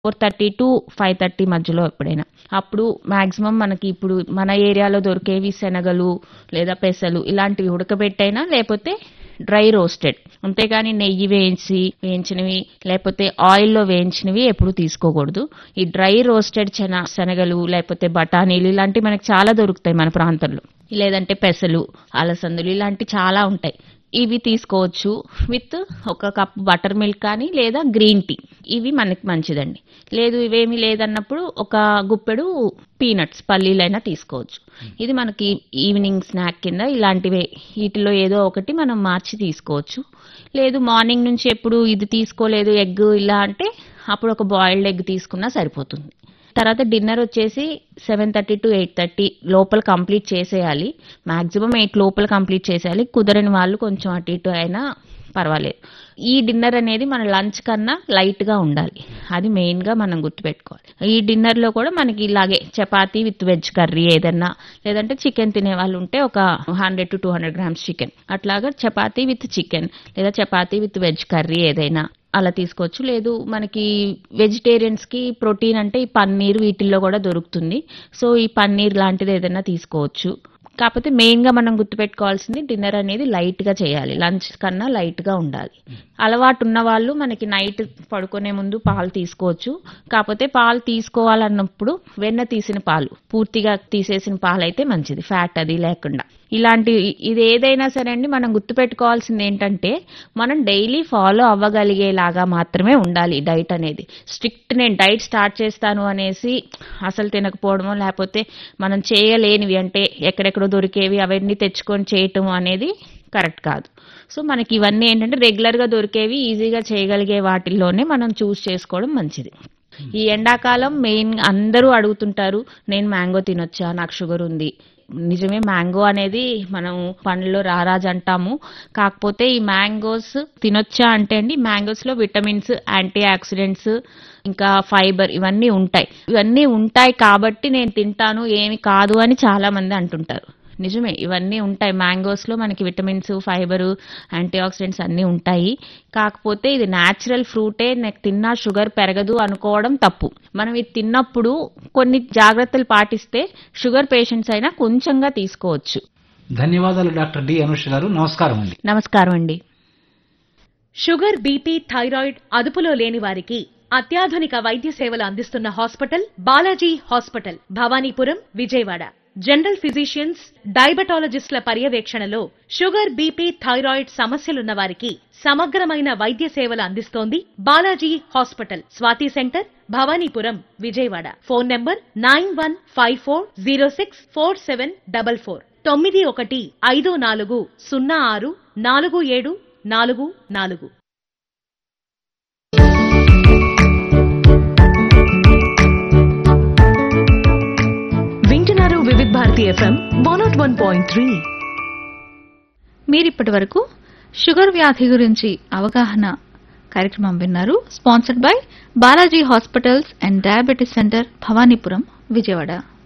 four thirty to five thirty మధ్యలో ఎప్పుడైనా అప్పుడు మాక్సిమం మనకి ఇప్పుడు మన ఏరియాలో దొరికేవి శనగలు లేదా పెసలు ఇలాంటివి ఉడకబెట్టైనా లేకపోతే డ్రై రోస్టెడ్ అంతేగాని నెయ్యి వేయించి వేయించినవి లేకపోతే ఆయిల్లో వేయించినవి ఎప్పుడు తీసుకోకూడదు ఈ డ్రై రోస్టెడ్ శన శనగలు లేకపోతే బఠానీలు ఇలాంటివి మనకి చాలా దొరుకుతాయి మన ప్రాంతంలో లేదంటే పెసలు అలసందులు ఇలాంటి చాలా ఉంటాయి ఇవి తీసుకోవచ్చు విత్ ఒక కప్ బటర్ మిల్క్ కానీ లేదా గ్రీన్ టీ ఇవి మనకి మంచిదండి లేదు ఇవేమీ లేదన్నప్పుడు ఒక గుప్పెడు పీనట్స్ పల్లీలైనా తీసుకోవచ్చు ఇది మనకి ఈవినింగ్ స్నాక్ కింద ఇలాంటివే వీటిలో ఏదో ఒకటి మనం మార్చి తీసుకోవచ్చు లేదు మార్నింగ్ నుంచి ఎప్పుడు ఇది తీసుకోలేదు ఎగ్ ఇలా అంటే అప్పుడు ఒక బాయిల్డ్ ఎగ్ తీసుకున్నా సరిపోతుంది తర్వాత డిన్నర్ వచ్చేసి seven thirty to eight thirty లోపల కంప్లీట్ చేసేయాలి మాక్సిమం ఎయిట్ లోపల కంప్లీట్ చేసేయాలి కుదరని వాళ్ళు కొంచెం అటు ఇటు అయినా పర్వాలేదు ఈ డిన్నర్ అనేది మన లంచ్ కన్నా లైట్ గా ఉండాలి అది మెయిన్ గా మనం గుర్తుపెట్టుకోవాలి ఈ డిన్నర్ లో కూడా మనకి ఇలాగే చపాతీ విత్ వెజ్ కర్రీ ఏదన్నా లేదంటే చికెన్ తినే వాళ్ళు ఉంటే ఒక hundred to two hundred grams chicken అట్లాగా చపాతీ విత్ చికెన్ లేదా చపాతీ విత్ వెజ్ కర్రీ ఏదైనా అలా తీసుకోవచ్చు లేదు మనకి వెజిటేరియన్స్ కి ప్రోటీన్ అంటే ఈ పన్నీర్ వీటిల్లో కూడా దొరుకుతుంది సో ఈ పన్నీర్ లాంటిది ఏదైనా తీసుకోవచ్చు కాకపోతే మెయిన్ గా మనం గుర్తుపెట్టుకోవాల్సింది డిన్నర్ అనేది లైట్ గా చేయాలి లంచ్ కన్నా లైట్ గా ఉండాలి అలవాటు ఉన్న వాళ్ళు మనకి నైట్ పడుకునే ముందు పాలు తీసుకోవచ్చు కాకపోతే పాలు తీసుకోవాలన్నప్పుడు వెన్న తీసిన పాలు పూర్తిగా తీసేసిన పాలు అయితే మంచిది ఫ్యాట్ అది లేకుండా ఇలాంటి ఇది ఏదైనా సరే అండి మనం గుర్తుపెట్టుకోవాల్సింది ఏంటంటే మనం డైలీ ఫాలో అవ్వగలిగేలాగా మాత్రమే ఉండాలి డైట్ అనేది స్ట్రిక్ట్ నేను డైట్ స్టార్ట్ చేస్తాను అనేసి అసలు తినకపోవడమో లేకపోతే మనం చేయలేనివి అంటే ఎక్కడెక్కడో దొరికేవి అవన్నీ తెచ్చుకొని చేయటం అనేది కరెక్ట్ కాదు సో మనకి ఇవన్నీ ఏంటంటే రెగ్యులర్గా దొరికేవి ఈజీగా చేయగలిగే వాటిల్లోనే మనం చూస్ చేసుకోవడం మంచిది ఈ ఎండాకాలం మెయిన్ అందరూ అడుగుతుంటారు నేను మ్యాంగో తినొచ్చా నాకు షుగర్ ఉంది నిజమే మ్యాంగో అనేది మనం పండ్లలో రారాజు అంటాము కాకపోతే ఈ మ్యాంగోస్ తినొచ్చా అంటే అండి మ్యాంగోస్ లో విటమిన్స్ యాంటీ ఆక్సిడెంట్స్ ఇంకా ఫైబర్ ఇవన్నీ ఉంటాయి ఇవన్నీ ఉంటాయి కాబట్టి నేను తింటాను ఏమి కాదు అని చాలా మంది అంటుంటారు నిజమే ఇవన్నీ ఉంటాయి మ్యాంగోస్ లో మనకి విటమిన్స్ ఫైబర్ యాంటీ ఆక్సిడెంట్స్ అన్నీ ఉంటాయి కాకపోతే ఇది న్యాచురల్ ఫ్రూటే నాకు తిన్నా షుగర్ పెరగదు అనుకోవడం తప్పు మనం ఇది తిన్నప్పుడు కొన్ని జాగ్రత్తలు పాటిస్తే షుగర్ పేషెంట్స్ అయినా కొంచెంగా తీసుకోవచ్చు ధన్యవాదాలు డాక్టర్ డి అనుష గారు నమస్కారం అండి నమస్కారం అండి షుగర్ బీపీ థైరాయిడ్ అదుపులో లేని వారికి అత్యాధునిక వైద్య సేవలు అందిస్తున్న hospital Balaji hospital Bhavanipuram Vijayawada general physicians డయాబెటాలజిస్టుల పర్యవేక్షణలో షుగర్ బీపీ థైరాయిడ్ సమస్యలున్న వారికి సమగ్రమైన వైద్య సేవలు అందిస్తోంది Balaji hospital Swathi centre Bhavanipuram Vijayawada phone number nine one five four zero six four seven double four తొమ్మిది ఒకటి ఐదు నాలుగు సున్నా ఆరు నాలుగు ఏడు నాలుగు నాలుగు వింటున్నారు Vividh Bharati FM one nought one point three మీరిప్పటి వరకు షుగర్ వ్యాధి గురించి అవగాహన కార్యక్రమం విన్నారు sponsored by Balaji hospitals and diabetes centre Bhavanipuram Vijayawada